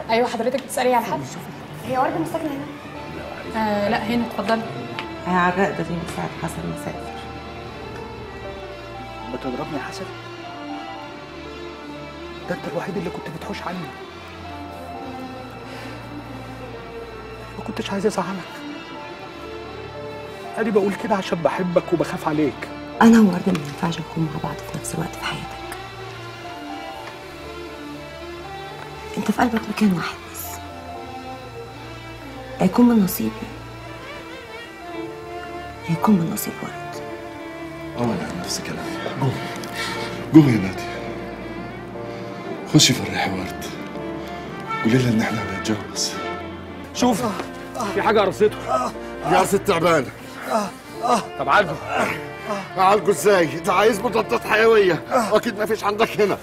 ايوه حضرتك بتسالي على حد هي ورده مش ساكنه هنا آه لا هنا اتفضلي هي على الرقبة دي من ساعة حسن مسافر بتضربني يا حسن ده انت الوحيد اللي كنت بتحوش عني ما كنتش عايز ازعلك انا بقول كده عشان بحبك وبخاف عليك أنا ووردة ما ينفعش نكون مع بعض في نفس الوقت في حياتك أنت في قلبك مكان واحد بس هيكون من نصيبي هيكون من نصيب ورد أنا نفس كلامي قوم قوم يا نادي خشي فرحي ورد قولي لها ان احنا هنتجوز شوف في حاجه قرصته يا ست تعبان طب عالجه عالجه ازاي؟ ده عايز مضادات حيويه واكيد ما فيش عندك هنا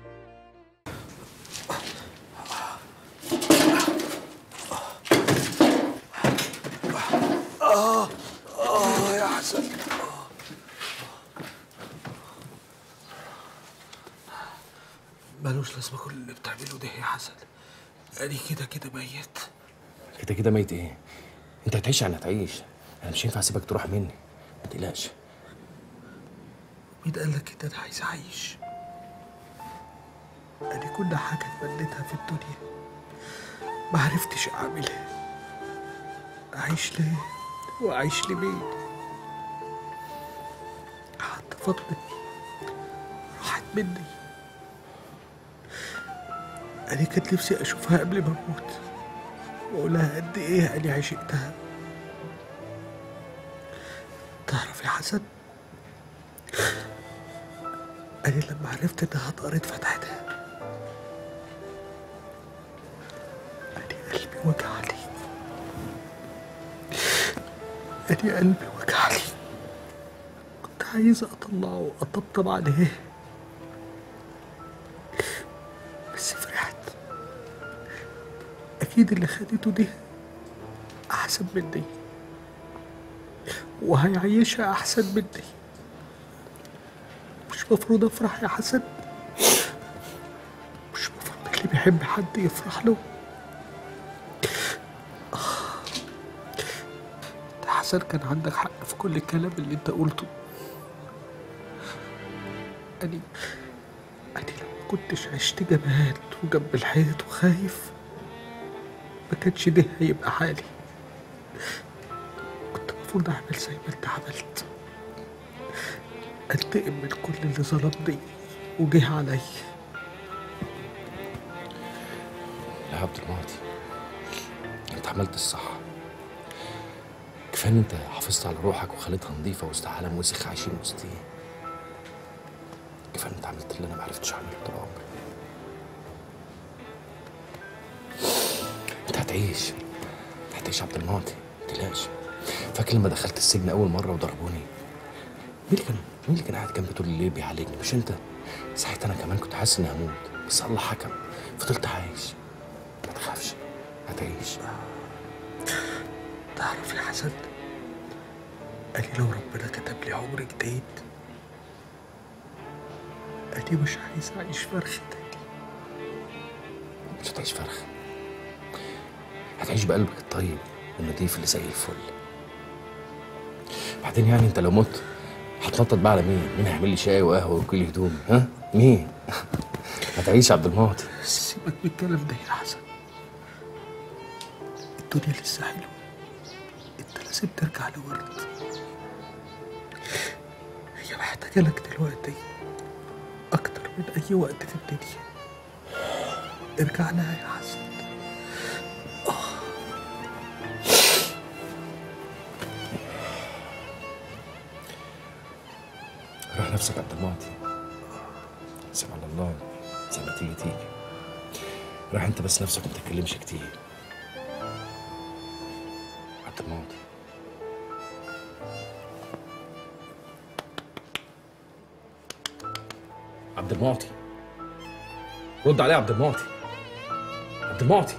اه يا حسن ملوش لازمه كل اللي بتعمله ده يا حسن انا كده كده ميت كده كده ميت ايه انت هتعيش يعني هتعيش انا مش هينفع اسيبك تروح مني ما تقلقش مين قال لك ان انا عايز اعيش انا كل حاجه اتمنيتها في الدنيا ما عرفتش اعملها اعيش ليه واعيش لمين حتى فاطمه راحت مني انا كان نفسي اشوفها قبل ما اموت واقول لها قد ايه انا عشقتها تعرف يا حسن أنا لما عرفت إنها اتقرت فتحتها أنا قلبي وجعني أنا قلبي وجعني كنت عايز أطلعه وأطبطب عليه بس فرحت أكيد اللي خدته دي أحسن مني وهيعيشها أحسن مني مش مفروض افرح يا حسن مش مفروض اللي بيحب حد يفرح له آه. يا حسن كان عندك حق في كل الكلام اللي انت قلته أني أني لو ما كنتش عشت جبان وجنب الحيط وخايف ما كانش ده هيبقى حالي كنت المفروض أعمل زي ما أنت عملت انتقم من كل اللي ظلمني وجه علي لا يا عبد المعطي انت عملت الصح كفايه ان انت حافظت على روحك وخليتها نظيفه وسط عالم وسخ عايشين وسطيه كفايه ان انت عملت اللي انا ما عرفتش اعمله طول عمري انت هتعيش انت هتعيش يا عبد المعطي ما تقلقش فاكر لما دخلت السجن اول مره وضربوني مين اللي كان مين اللي كان قاعد جنبي طول الليل بيعالجني مش انت ساعتها انا كمان كنت حاسس اني هموت بس الله حكم فضلت عايش ما تخافش هتعيش تعرف يا حسن أنا لو ربنا كتب لي عمر جديد أنا مش عايز أعيش فرخ تاني مش هتعيش فرخ هتعيش بقلبك الطيب النضيف اللي زي الفل بعدين يعني انت لو مت هتنطط بقى على مين؟ مين هيعمل لي شاي وقهوه وكل هدومي؟ ها؟ مين؟ هتعيش يا عبد المعطي سيبك من الكلام ده يا حسن الدنيا لسه حلوة انت لازم ترجع لورد هي محتاجة لك دلوقتي أكتر من أي وقت في الدنيا ارجع لها يا حسن روح نفسك يا عبد المعطي سيب على الله زي ما تيجي تيجي روح انت بس نفسك ما تتكلمش كتير عبد المعطي عبد المعطي رد عليه يا عبد المعطي عبد المعطي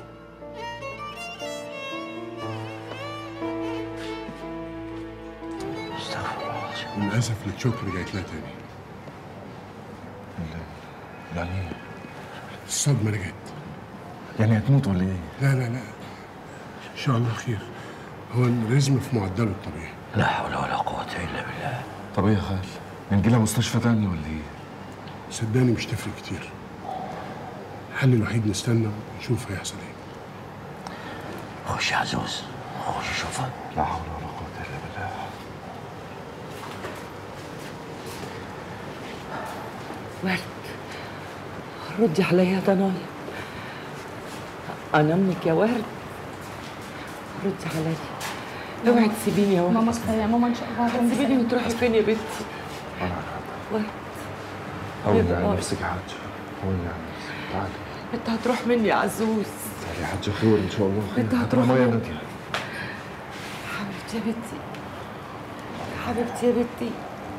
للاسف التشوك رجعت لها تاني يعني الصدمه رجعت يعني هتموت ولا ايه؟ لا لا لا ان شاء الله خير هو الرزم في معدله الطبيعي لا حول ولا قوة إلا بالله طب ايه يا خال؟ نجي لها مستشفى تاني ولا ايه؟ صدقني مش تفرق كتير الحل الوحيد نستنى ونشوف هيحصل ايه خش يا عزوز خش شوفها لا حول ولا قوة الا بالله ورد ردي عليا يا ضنايا انا امك يا ورد ردي عليا اوعي تسيبيني يا ورد ماما صحيح يا ماما ان شاء الله هتقوم تسيبيني بسلامة. وتروحي فين يا بنتي ورد هوني يبقى على آه. نفسك يا حاج هوني على نفسك تعالي انت هتروح مني يا عزوز تعالي يا حاج خير ان شاء الله خير انت هات هتروح ميه فين؟ ناديه حبيبتي يا بنتي حبيبتي يا بنتي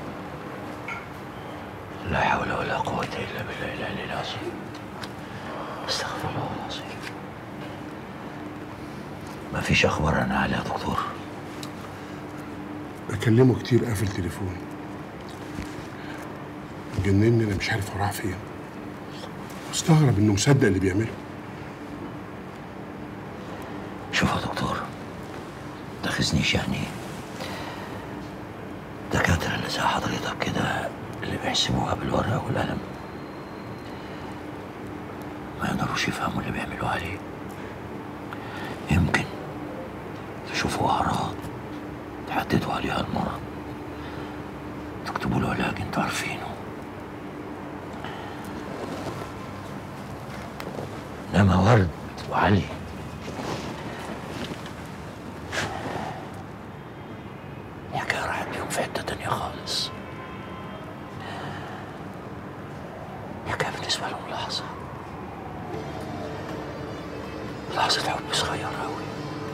لا حول ولا قوة إلا بالله العلي العظيم استغفر الله العظيم ما فيش أخبار عن علي يا دكتور بكلمه كتير قافل تليفون مجنني انا مش عارف هو راح فين مستغرب انه مصدق اللي بيعمله شوف يا دكتور تاخذنيش يعني الدكاترة اللي زي حضرتك كده اللي بيحسبوها بالورقة والقلم ما يقدروش يفهموا اللي بيعملوا عليه يمكن تشوفوا أعراض تحددوا عليها المرض تكتبوا له علاج انتوا عارفينه انما ورد وعلي الحكاية راحت بيهم في حتة تانية خالص الحكاية بالنسبة لهم لحظة لحظة حب صغيرة أوي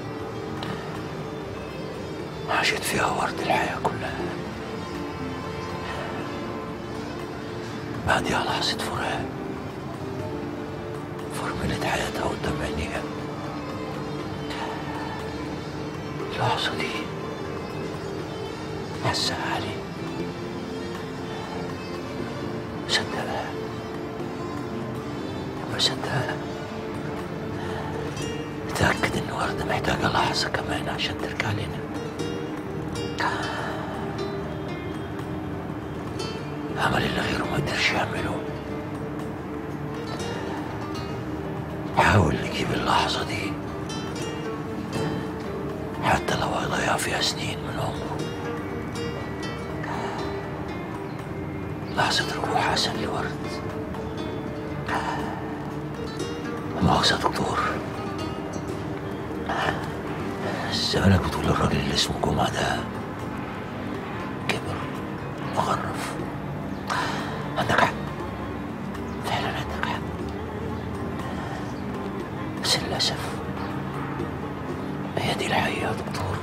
عاشت فيها ورد الحياة كلها بعدها لحظة فراق فرملت حياتها قدام عينيها اللحظة دي حسها علي صدقها ما صدقها اتأكد إن وردة محتاجة لحظة كمان عشان ترجع لنا عمل اللي غيره ما قدرش يعمله حاول نجيب اللحظة دي حتى لو هيضيع فيها سنين من عمره لحظة رجوع حسن لورد مؤاخذة يا دكتور زمانك بتقول الراجل اللي اسمه جمعة ده كبر مغرف عندك حق فعلا عندك حق بس للأسف هي دي الحقيقة يا دكتور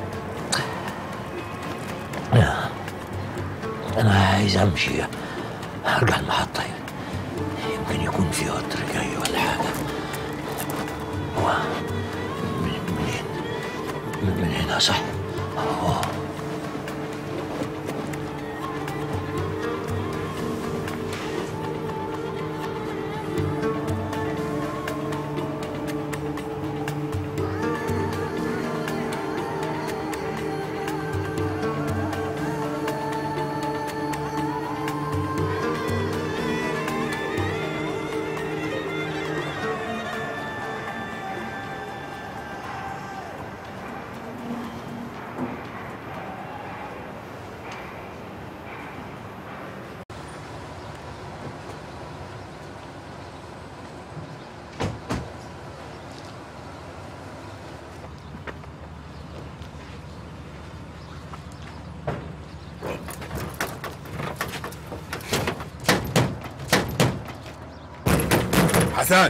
أنا أنا عايز أمشي هرجع المحطة يمكن يكون في قطر جاي ولا حاجة هو من- منين من من هنا صح هو حسن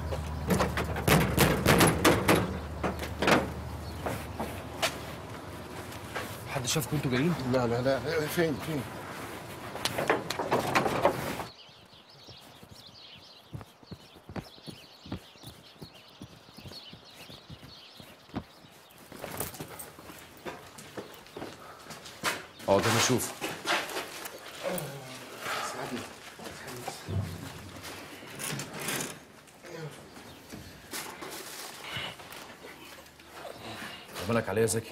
حد شافكم انتوا جايين؟ لا لا لا فين فين اه ده نشوف مالك عليا يا زكي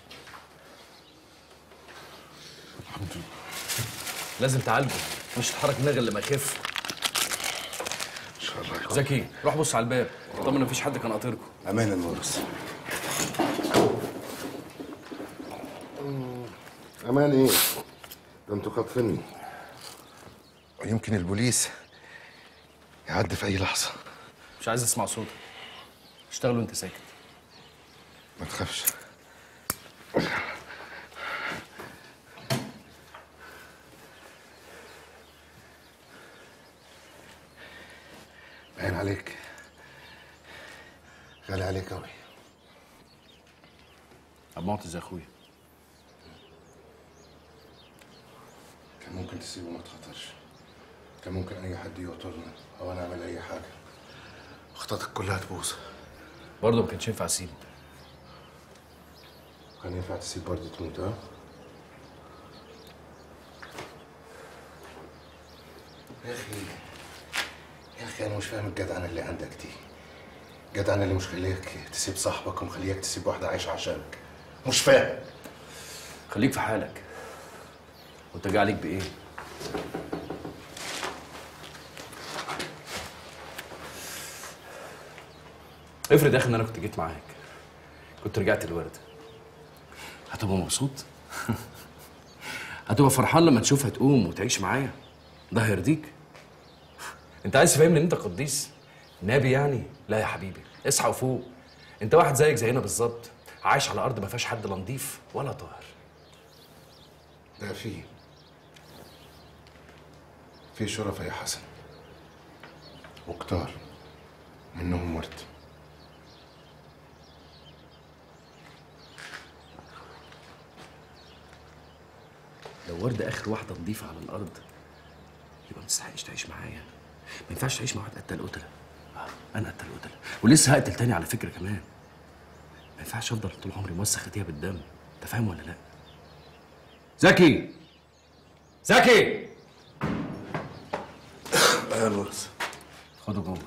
الحمد لله لازم تعالجه مش تتحرك من غير لما يخف ان شاء الله يكون زكي روح بص على الباب طمن مفيش حد كان قاطركم امان المورس امان ايه ده انتوا خاطفيني يمكن البوليس يعدي في اي لحظه مش عايز اسمع صوتك اشتغل وانت ساكت ما تخافش باين عليك غالي عليك قوي ابو معطي زي اخويا كان ممكن تسيبه ما تخاطرش كان ممكن اي حد يقتلنا او انا اعمل اي حاجه خططك كلها تبوظ برضه ما كانش ينفع اسيب كان ينفع تسيب برضه تموت ها يا اخي يا اخي انا مش فاهم الجدعنه اللي عندك دي الجدعنه اللي مش خليك تسيب صاحبك ومخليك تسيب واحده عايشه عشانك مش فاهم خليك في حالك وانت جاي عليك بايه افرض يا اخي ان انا كنت جيت معاك كنت رجعت الورد هتبقى مبسوط هتبقى فرحان لما تشوفها تقوم وتعيش معايا ده هيرضيك انت عايز تفهمني ان انت قديس نبي يعني لا يا حبيبي اصحى وفوق انت واحد زيك زينا بالظبط عايش على ارض ما فيهاش حد لا نضيف ولا طاهر ده في في شرفاء يا حسن وكتار منهم ورد لو وردة آخر واحدة نضيفة على الأرض يبقى ما تستحقش تعيش معايا ما ينفعش تعيش مع واحد قتل قتلة آه، أنا قتل قتلة ولسه هقتل تاني على فكرة كمان ما ينفعش أفضل طول عمري موسخ ايديها بالدم أنت فاهم ولا لأ؟ زكي زكي يا الورث خده جوه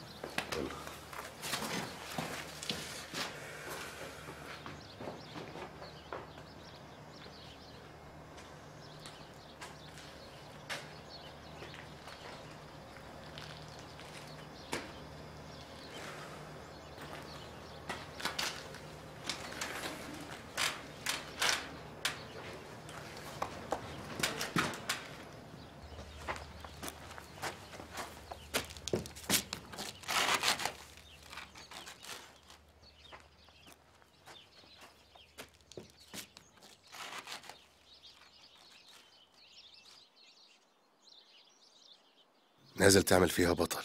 نازل تعمل فيها بطل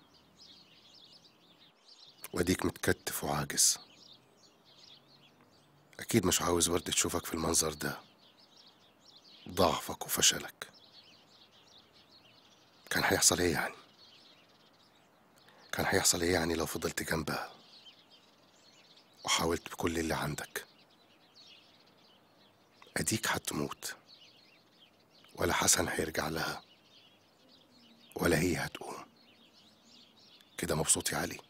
واديك متكتف وعاجز اكيد مش عاوز ورد تشوفك في المنظر ده ضعفك وفشلك كان هيحصل ايه يعني كان هيحصل ايه يعني لو فضلت جنبها وحاولت بكل اللي عندك اديك هتموت ولا حسن هيرجع لها ولا هي هتقوم كده مبسوط يا علي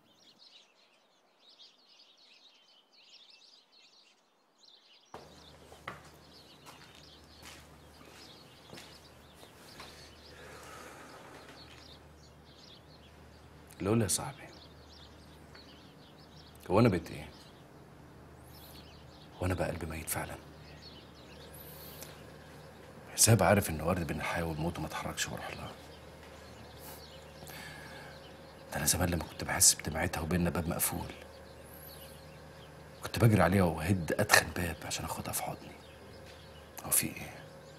لولا يا صاحبي هو انا بقيت ايه هو انا بقى قلبي ميت فعلا حساب عارف ان ورد بين الحياه والموت وما اتحركش واروح لها ده انا زمان لما كنت بحس بدمعتها وبيننا باب مقفول كنت بجري عليها وهد ادخن باب عشان اخدها في حضني هو في ايه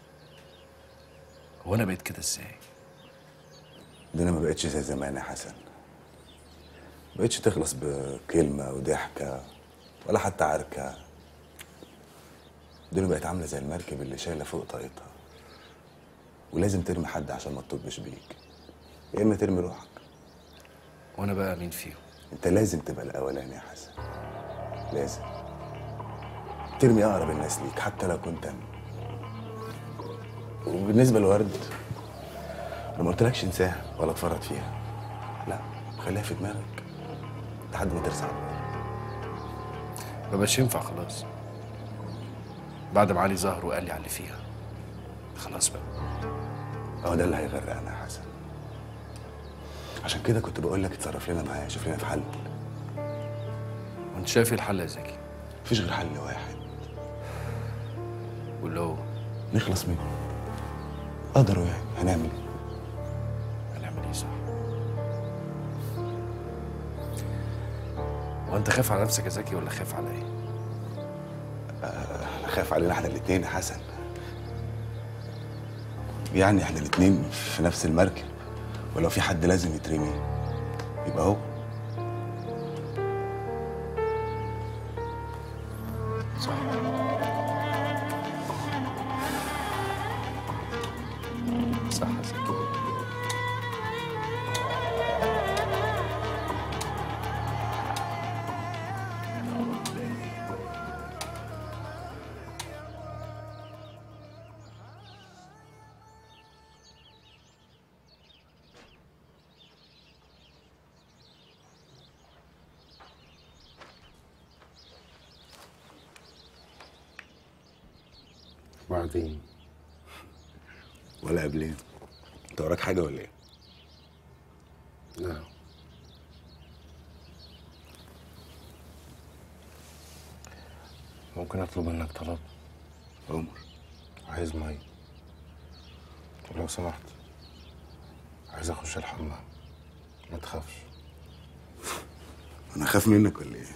هو انا بقيت كده ازاي الدنيا ما بقتش زي زمان يا حسن ما بقتش تخلص بكلمة وضحكة ولا حتى عركة الدنيا بقت عاملة زي المركب اللي شايلة فوق طاقتها ولازم ترمي حد عشان ما تطبش بيك يا إما ترمي روحك وانا بقى مين فيهم أنت لازم تبقى الأولاني يا حسن لازم ترمي أقرب الناس ليك حتى لو كنت أنا وبالنسبة لورد أنا ما قلتلكش انساها ولا تفرط فيها لا خليها في دماغك لحد ما ترسى على البر ما بقاش ينفع خلاص بعد ما علي ظهر وقال لي على اللي فيها خلاص بقى هو ده اللي هيغرقنا يا حسن عشان كده كنت بقول لك اتصرف لنا معاه شوف لنا في حل وانت شايف ايه الحل يا زكي مفيش غير حل واحد واللي هو نخلص منه قدروا يعني هنعمل ايه هنعمل ايه صح وانت خايف على نفسك يا زكي ولا خايف على ايه انا خايف علينا احنا الاتنين يا حسن يعني احنا الاتنين في نفس المركب ولو في حد لازم يترمي يبقى هو صح صح يا زكي وبعدين ولا قبلين انت وراك حاجه ولا ايه لا ممكن اطلب منك طلب عمر عايز مي ولو سمحت عايز اخش الحمام ما تخافش انا خاف منك ولا ايه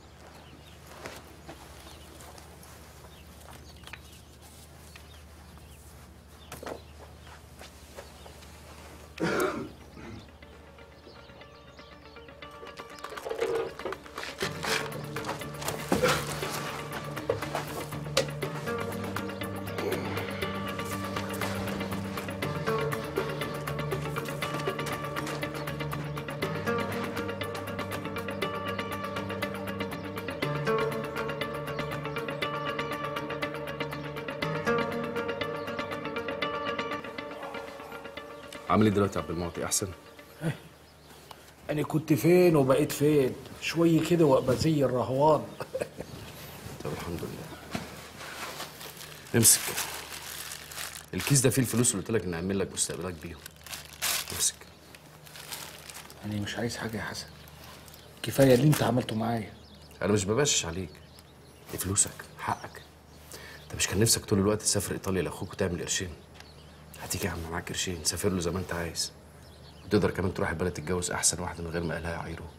عامل ايه دلوقتي يا عبد المعطي احسن انا كنت فين وبقيت فين شويه كده وابقى زي الرهوان طب الحمد لله امسك الكيس ده فيه الفلوس اللي قلت لك اني اعمل لك مستقبلك بيهم امسك انا مش عايز حاجه يا حسن كفايه اللي انت عملته معايا انا مش ببشش عليك دي فلوسك حقك انت مش كان نفسك طول الوقت تسافر ايطاليا لاخوك وتعمل قرشين هتيجي يا عم معاك قرشين سافر له زي ما انت عايز وتقدر كمان تروح البلد تتجوز احسن واحده من غير ما اهلها يعايروك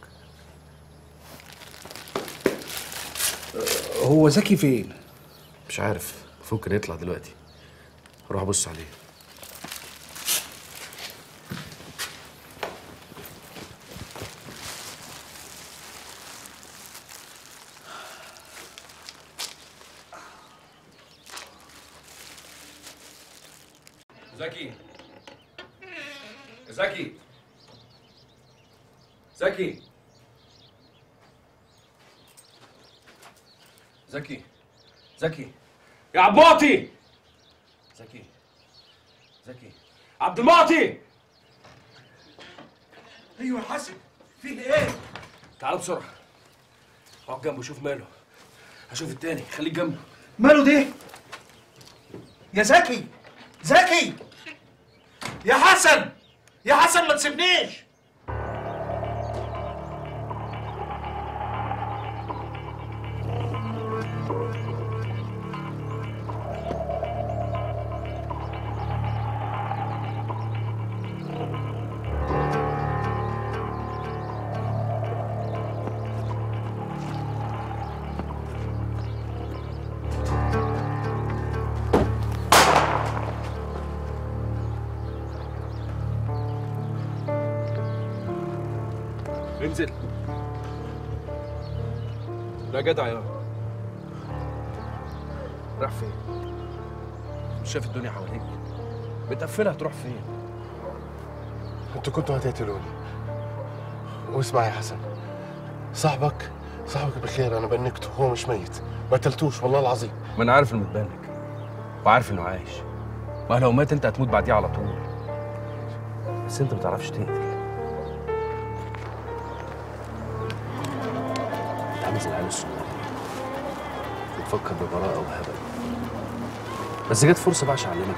هو زكي فين مش عارف ممكن يطلع دلوقتي روح ابص عليه زكي زكي زكي زكي زكي يا عباطي زكي زكي عبد المعطي ايوه يا حسن فيه ايه تعال بسرعه اقعد جنبه شوف ماله هشوف التاني خليك جنبه ماله ده يا زكي زكي يا حسن يا حسن ما تسيبنيش انزل لا جدع يا راح فين؟ مش شايف الدنيا حواليك بتقفلها تروح فين؟ انتوا كنتوا هتقتلوني واسمع يا حسن صاحبك صاحبك بخير انا بنكته هو مش ميت ما قتلتوش والله العظيم ما انا عارف انه متبنك وعارف انه عايش ما لو مات انت هتموت بعديه على طول بس انت ما بتعرفش تقتل عامل زي العيال الصغيره تفكر ببراءة وهبل بس جت فرصة بقى عشان أعلمك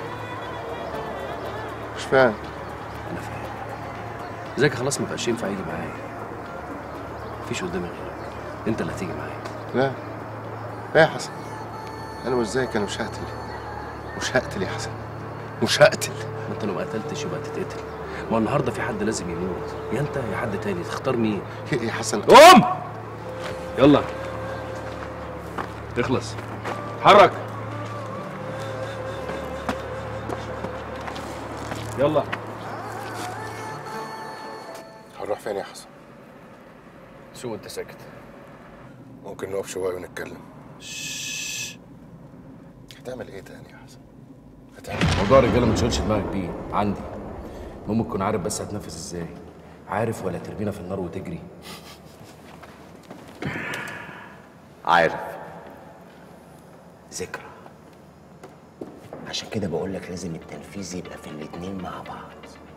مش فاهم أنا فاهم زيك خلاص ما بقاش ينفع يجي معايا مفيش قدامي غيرك أنت اللي هتيجي معايا لا لا يا حسن انا مش زيك انا مش هقتل مش هقتل يا حسن مش هقتل ما أنت لو ما قتلتش يبقى تتقتل ما هو النهارده في حد لازم يموت يا أنت يا حد تاني تختار مين يا حسن قوم يلا اخلص اتحرك يلا هنروح فين يا حسن شو انت ساكت ممكن نقف شويه ونتكلم هتعمل ايه تاني يا حسن هتعمل موضوع الرجاله ما تشغلش دماغك بيه عندي المهم تكون عارف بس هتنفذ ازاي عارف ولا ترمينا في النار وتجري عارف ذكرى عشان كده بقول لك لازم التنفيذ يبقى في الاتنين مع بعض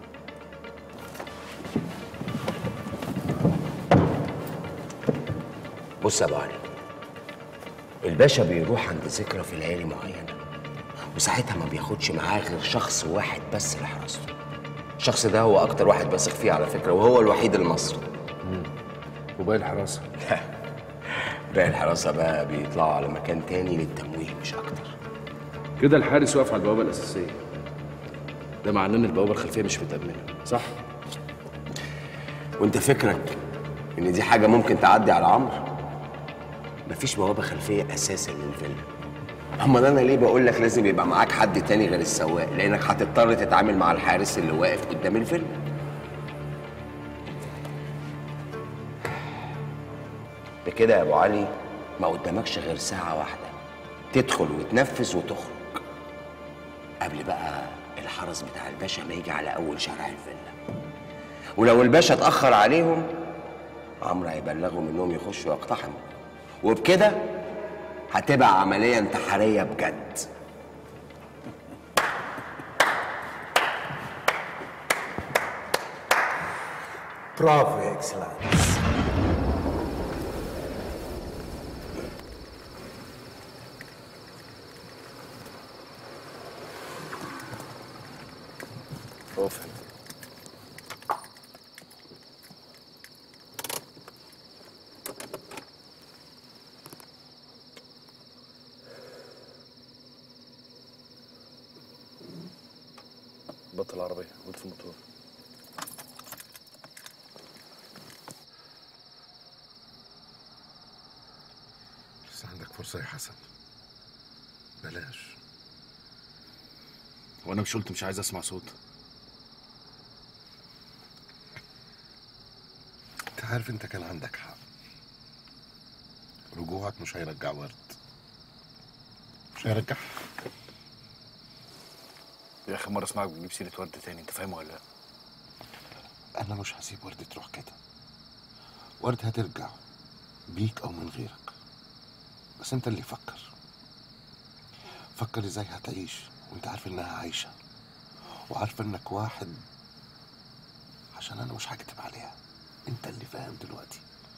بص يا ابو علي الباشا بيروح عند ذكرى في ليالي معينه وساعتها ما بياخدش معاه غير شخص واحد بس لحراسته الشخص ده هو اكتر واحد بثق فيه على فكره وهو الوحيد المصري وباقي الحراسه لا باقي الحراسه بقى بيطلعوا على مكان تاني للتمويه مش اكتر كده الحارس واقف على البوابه الاساسيه ده معناه ان البوابه الخلفيه مش متامنه صح وانت فكرك ان دي حاجه ممكن تعدي على عمرو مفيش بوابه خلفيه اساسا للفيلا امال انا ليه بقول لك لازم يبقى معاك حد تاني غير السواق لانك هتضطر تتعامل مع الحارس اللي واقف قدام الفيلا بكده يا ابو علي ما قدامكش غير ساعه واحده تدخل وتنفذ وتخرج قبل بقى الحرس بتاع الباشا ما يجي على اول شارع الفيلا ولو الباشا اتاخر عليهم عمرو هيبلغهم انهم يخشوا يقتحموا وبكده هتبقى عمليه انتحاريه بجد برافو يا اكسلانس اقف بطل العربيه واطفي الموتور لسه عندك فرصه يا حسن بلاش وانا مش قلت مش عايز اسمع صوت انت عارف انت كان عندك حق رجوعك مش هيرجع ورد مش هيرجعها يا اخي مره اسمعك بتجيب سيره ورد تاني انت فاهم ولا لا انا مش هسيب ورد تروح كده ورد هترجع بيك او من غيرك بس انت اللي فكر فكر ازاي هتعيش وانت عارف انها عايشه وعارفه انك واحد عشان انا مش هكتب عليها انت اللي فاهم دلوقتي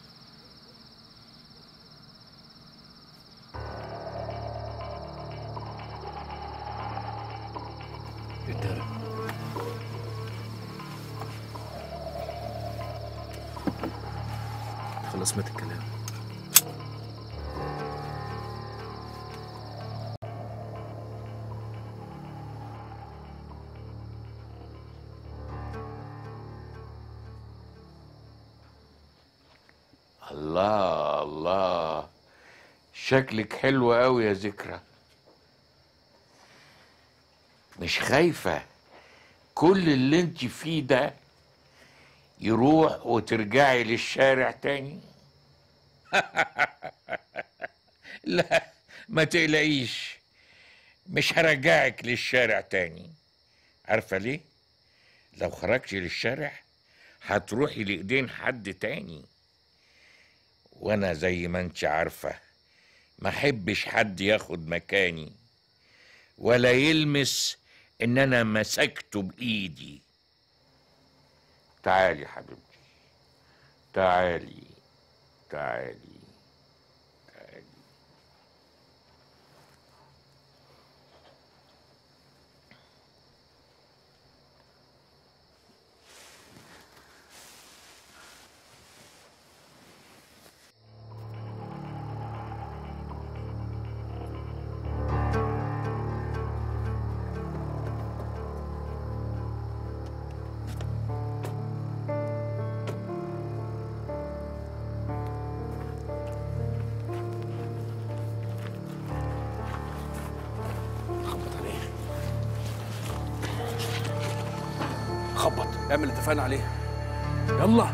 الدرع خلاص مات الكلام الله الله شكلك حلو قوي يا ذكرى مش خايفة كل اللي انت فيه ده يروح وترجعي للشارع تاني لا ما تقلقيش مش هرجعك للشارع تاني عارفة ليه؟ لو خرجتي للشارع هتروحي لإيدين حد تاني وانا زي ما انت عارفة ما احبش حد ياخد مكاني ولا يلمس ان انا مسكته بايدي تعالي حبيبتي تعالي تعالي تعالي خبط اعمل اللي اتفقنا عليه يلا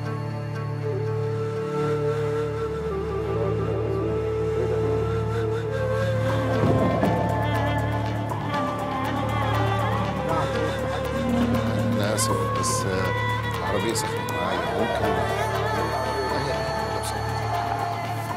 انا اسف بس آه، العربيه سخنت معايا ممكن أي حاجة لو سمحت.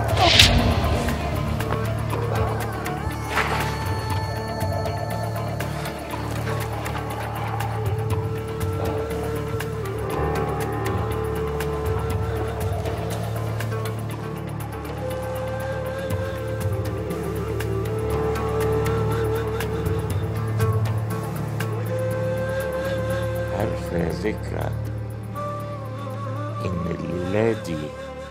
عارفة يا ذكرى إن الليلة دي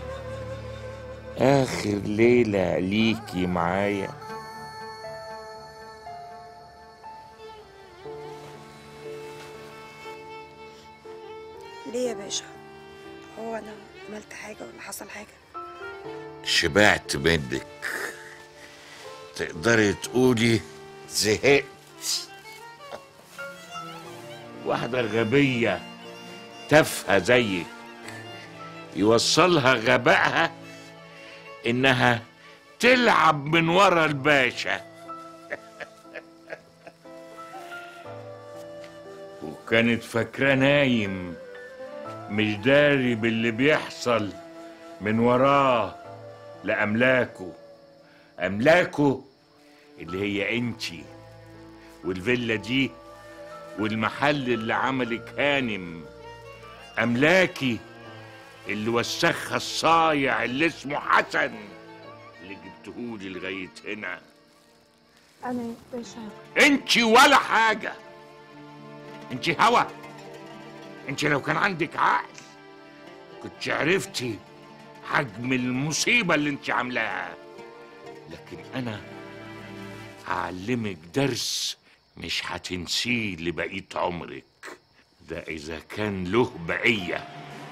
آخر ليلة ليكي معايا ليه يا باشا هو انا عملت حاجه ولا حصل حاجه شبعت منك تقدري تقولي زهقت واحدة غبية تافهة زيك يوصلها غبائها إنها تلعب من ورا الباشا وكانت فاكرة نايم مش داري باللي بيحصل من وراه لأملاكه أملاكه اللي هي انتي والفيلا دي والمحل اللي عملك هانم أملاكي اللي وسخها الصايع اللي اسمه حسن اللي جبتهولي لغاية هنا انا يا باشا انتي ولا حاجة انتي هوا انتي لو كان عندك عقل كنت عرفتي حجم المصيبة اللي انتي عاملاها لكن انا هعلمك درس مش هتنسيه لبقية عمرك ده اذا كان له بقية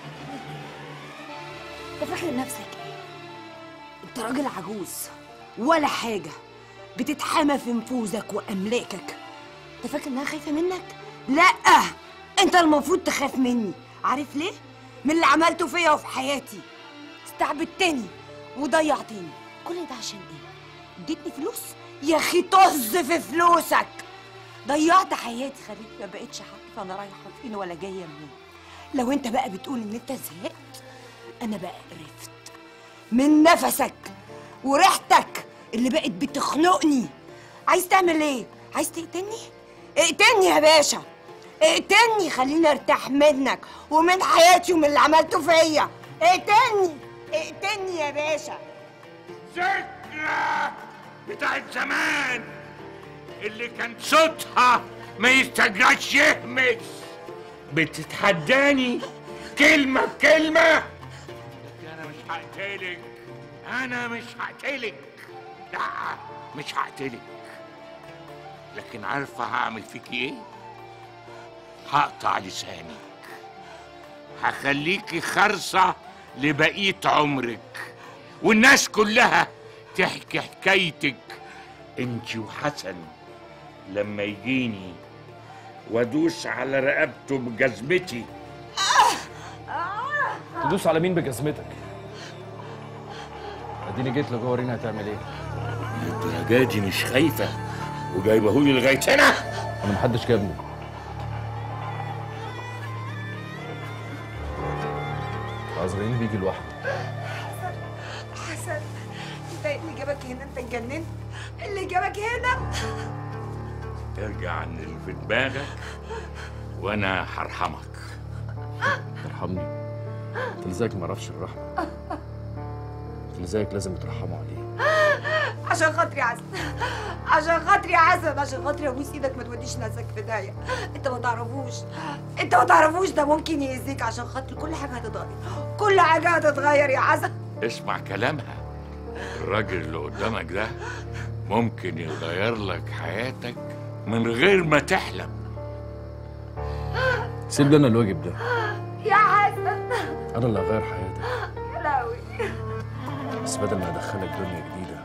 انت فاكر نفسك ايه انت راجل عجوز ولا حاجه بتتحامى في نفوذك واملاكك انت فاكر انها خايفه منك لا انت المفروض تخاف مني عارف ليه من اللي عملته فيا وفي حياتي استعبدتني وضيعتني كل ده عشان ايه اديتني فلوس يا اخي طز في فلوسك ضيعت حياتي خليتني ما بقتش عارفه انا رايحه فين ولا جايه منين لو انت بقى بتقول ان انت زهقت انا بقى قرفت من نفسك وريحتك اللي بقت بتخنقني عايز تعمل ايه عايز تقتلني اقتلني يا باشا اقتلني خليني ارتاح منك ومن حياتي ومن اللي عملته فيا اقتلني اقتلني يا باشا ذكرى بتاعت زمان اللي كان صوتها ما يستجراش يهمس بتتحداني كلمة بكلمة لكن أنا مش هقتلك أنا مش هقتلك لا مش هقتلك لكن عارفة هعمل فيك إيه؟ هقطع لسانك هخليكي خرصة لبقية عمرك والناس كلها تحكي حكايتك انت وحسن لما يجيني وادوس على رقبته بجزمتي تدوس على مين بجزمتك اديني جيت لجوه وريني هتعمل ايه الدرجة دي مش خايفة وجايبهولي لغاية هنا انا محدش جابني عذرين بيجي لوحده حسن انت إيه اللي جابك هنا انت اتجننت اللي جابك هنا ارجع عن اللي في دماغك وانا هرحمك ترحمني انت اللي زيك ما يعرفش الرحمه انت اللي زيك لازم يترحموا عليه عشان خاطري يا حسن عشان خاطري يا حسن عشان خاطري ابوس ايدك ما توديش نفسك في داهيه انت ما تعرفوش انت ما تعرفوش ده ممكن يأذيك عشان خاطري كل حاجه هتتغير كل حاجه هتتغير يا حسن اسمع كلامها الراجل اللي قدامك ده ممكن يغير لك حياتك من غير ما تحلم سيب لي انا الواجب ده يا حسن انا اللي هغير حياتك يا لهوي بس بدل ما ادخلك دنيا جديده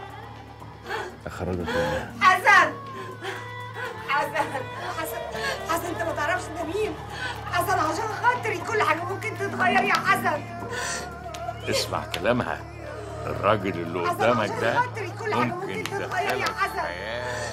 اخرجك منها حسن حسن حسن حسن انت ما تعرفش ده مين حسن عشان خاطري كل حاجه ممكن تتغير يا حسن اسمع كلامها الراجل اللي قدامك ده خاطري كل حاجه ممكن ممكن تتغير يا يدخلك حسن حياة